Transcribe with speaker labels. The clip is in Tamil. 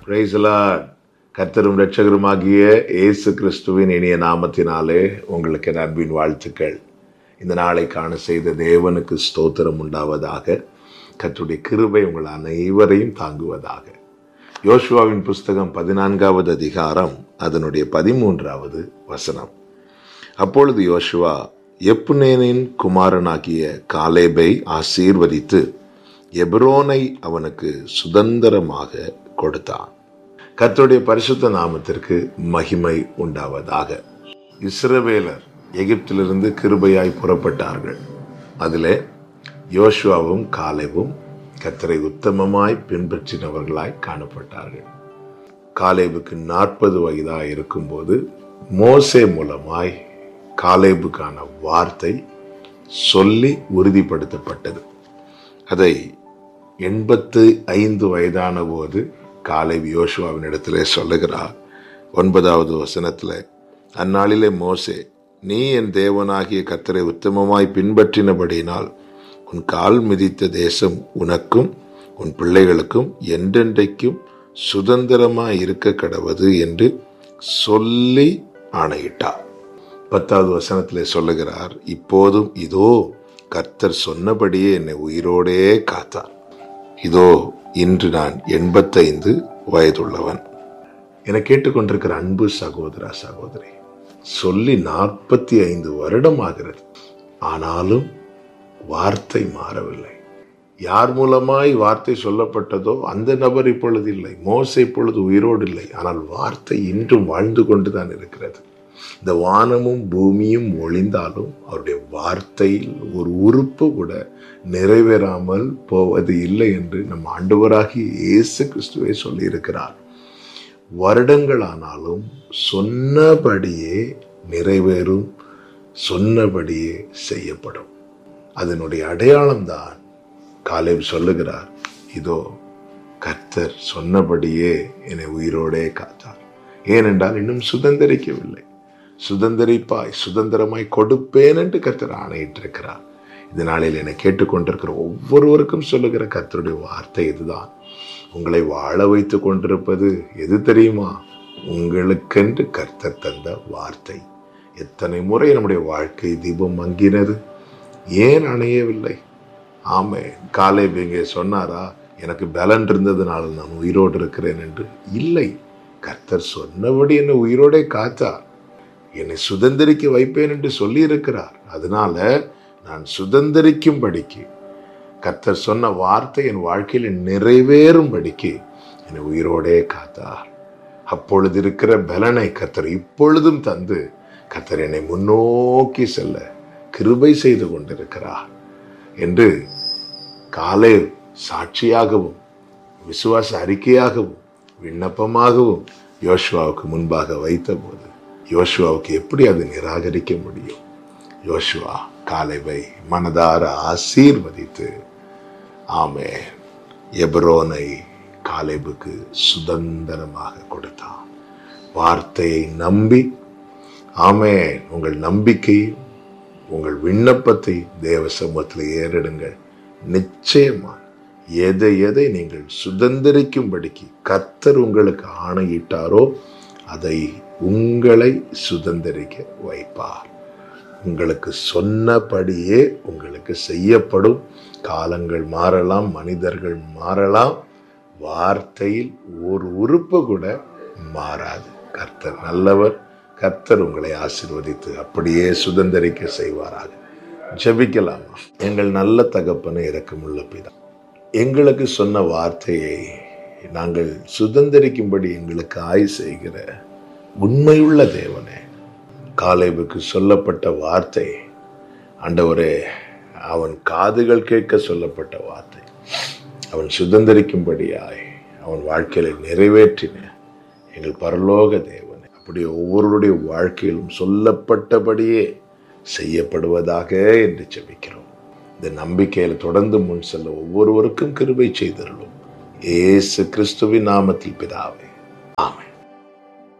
Speaker 1: பிரைசலா கர்த்தரும் இரட்சகருமாகிய இயேசு கிறிஸ்துவின் இனிய நாமத்தினாலே உங்களுக்கு என் அன்பின் வாழ்த்துக்கள் இந்த நாளை காண செய்த தேவனுக்கு ஸ்தோத்திரம் உண்டாவதாக கர்த்தருடைய கிருபை உங்கள் அனைவரையும் தாங்குவதாக யோசுவாவின் புஸ்தகம் பதினான்காவது அதிகாரம் அதனுடைய பதிமூன்றாவது வசனம் அப்பொழுது யோசுவா எப்புனேனின் குமாரனாகிய காலேபை ஆசீர்வதித்து எப்ரோனை அவனுக்கு சுதந்திரமாக கொடுத்தான் கர்த்தருடைய பரிசுத்த நாமத்திற்கு மகிமை உண்டாவதாக இஸ்ரவேலர் எகிப்திலிருந்து கிருபையாய் புறப்பட்டார்கள் அதிலே யோசுவாவும் காலேவும் கர்த்தரை உத்தமமாய் பின்பற்றினவர்களாய் காணப்பட்டார்கள் காலேபுக்கு நாற்பது வயதாக இருக்கும்போது மோசே மூலமாய் காலேபுக்கான வார்த்தை சொல்லி உறுதிப்படுத்தப்பட்டது அதை எண்பத்து ஐந்து வயதான போது காலை யோசுவாவின் இடத்திலே சொல்லுகிறார் ஒன்பதாவது வசனத்தில் அந்நாளிலே மோசே நீ என் தேவனாகிய கத்தரை உத்தமமாய் பின்பற்றினபடியினால் உன் கால் மிதித்த தேசம் உனக்கும் உன் பிள்ளைகளுக்கும் என்றென்றைக்கும் சுதந்திரமாய் இருக்க கடவது என்று சொல்லி ஆணையிட்டார் பத்தாவது வசனத்திலே சொல்லுகிறார் இப்போதும் இதோ கர்த்தர் சொன்னபடியே என்னை உயிரோடே காத்தார் இதோ இன்று நான் எண்பத்தைந்து வயதுள்ளவன் என கேட்டுக்கொண்டிருக்கிற அன்பு சகோதரா சகோதரி சொல்லி நாற்பத்தி ஐந்து வருடம் ஆகிறது ஆனாலும் வார்த்தை மாறவில்லை யார் மூலமாய் வார்த்தை சொல்லப்பட்டதோ அந்த நபர் இப்பொழுது இல்லை மோசை இப்பொழுது உயிரோடு இல்லை ஆனால் வார்த்தை இன்றும் வாழ்ந்து கொண்டுதான் இருக்கிறது இந்த வானமும் பூமியும் ஒளிந்தாலும் அவருடைய வார்த்தையில் ஒரு உறுப்பு கூட நிறைவேறாமல் போவது இல்லை என்று நம் ஆண்டவராகி இயேசு கிறிஸ்துவை சொல்லியிருக்கிறார் வருடங்களானாலும் சொன்னபடியே நிறைவேறும் சொன்னபடியே செய்யப்படும் அதனுடைய அடையாளம்தான் காலேப் சொல்லுகிறார் இதோ கர்த்தர் சொன்னபடியே என்னை உயிரோடே காத்தார் ஏனென்றால் இன்னும் சுதந்திரிக்கவில்லை சுதந்திரிப்பாய் சுதந்திரமாய் கொடுப்பேன் என்று கர்த்தர் ஆணையிட்டிருக்கிறார் இந்த நாளில் என்னை கேட்டுக்கொண்டிருக்கிற ஒவ்வொருவருக்கும் சொல்லுகிற கர்த்தருடைய வார்த்தை இதுதான் உங்களை வாழ வைத்து கொண்டிருப்பது எது தெரியுமா உங்களுக்கென்று கர்த்தர் தந்த வார்த்தை எத்தனை முறை நம்முடைய வாழ்க்கை தீபம் மங்கினது ஏன் அணையவில்லை ஆமே காலை இங்கே சொன்னாரா எனக்கு பலன் இருந்ததுனால நான் உயிரோடு இருக்கிறேன் என்று இல்லை கர்த்தர் சொன்னபடி என்னை உயிரோடே காத்தார் என்னை சுதந்திரிக்க வைப்பேன் என்று சொல்லியிருக்கிறார் அதனால நான் சுதந்திரிக்கும்படிக்கு கர்த்தர் சொன்ன வார்த்தை என் வாழ்க்கையில் நிறைவேறும்படிக்கு என்னை உயிரோடே காத்தார் அப்பொழுது இருக்கிற பலனை கர்த்தர் இப்பொழுதும் தந்து கர்த்தர் என்னை முன்னோக்கி செல்ல கிருபை செய்து கொண்டிருக்கிறார் என்று காலை சாட்சியாகவும் விசுவாச அறிக்கையாகவும் விண்ணப்பமாகவும் யோசுவாவுக்கு முன்பாக வைத்தபோது யோசுவாவுக்கு எப்படி அது நிராகரிக்க முடியும் யோசுவா காலைவை மனதார ஆசீர்வதித்து ஆமே எப்ரோனை காலேபுக்கு சுதந்திரமாக கொடுத்தான் வார்த்தையை நம்பி ஆமே உங்கள் நம்பிக்கையும் உங்கள் விண்ணப்பத்தை தேவ சமூகத்தில் ஏறிடுங்கள் நிச்சயமா எதை எதை நீங்கள் சுதந்திரிக்கும்படிக்கு கர்த்தர் உங்களுக்கு ஆணையிட்டாரோ அதை உங்களை சுதந்திரிக்க வைப்பார் உங்களுக்கு சொன்னபடியே உங்களுக்கு செய்யப்படும் காலங்கள் மாறலாம் மனிதர்கள் மாறலாம் வார்த்தையில் ஒரு உறுப்பு கூட மாறாது கர்த்தர் நல்லவர் கர்த்தர் உங்களை ஆசிர்வதித்து அப்படியே சுதந்திரிக்க செய்வாராக ஜெபிக்கலாமா எங்கள் நல்ல தகப்பனை இறக்கமுள்ள பிதா எங்களுக்கு சொன்ன வார்த்தையை நாங்கள் சுதந்திரிக்கும்படி எங்களுக்கு ஆய் செய்கிற உண்மையுள்ள தேவனே காலேபுக்கு சொல்லப்பட்ட வார்த்தை ஆண்டவரே அவன் காதுகள் கேட்க சொல்லப்பட்ட வார்த்தை அவன் சுதந்திரிக்கும்படியாய் அவன் வாழ்க்கையில நிறைவேற்றின எங்கள் பரலோக தேவனே அப்படி ஒவ்வொருடைய வாழ்க்கையிலும் சொல்லப்பட்டபடியே செய்யப்படுவதாக என்று செபிக்கிறோம் இந்த நம்பிக்கையில் தொடர்ந்து முன் செல்ல ஒவ்வொருவருக்கும் கிருபை செய்தருளும் ஏசு கிறிஸ்துவின் நாமத்தில் பிதாவே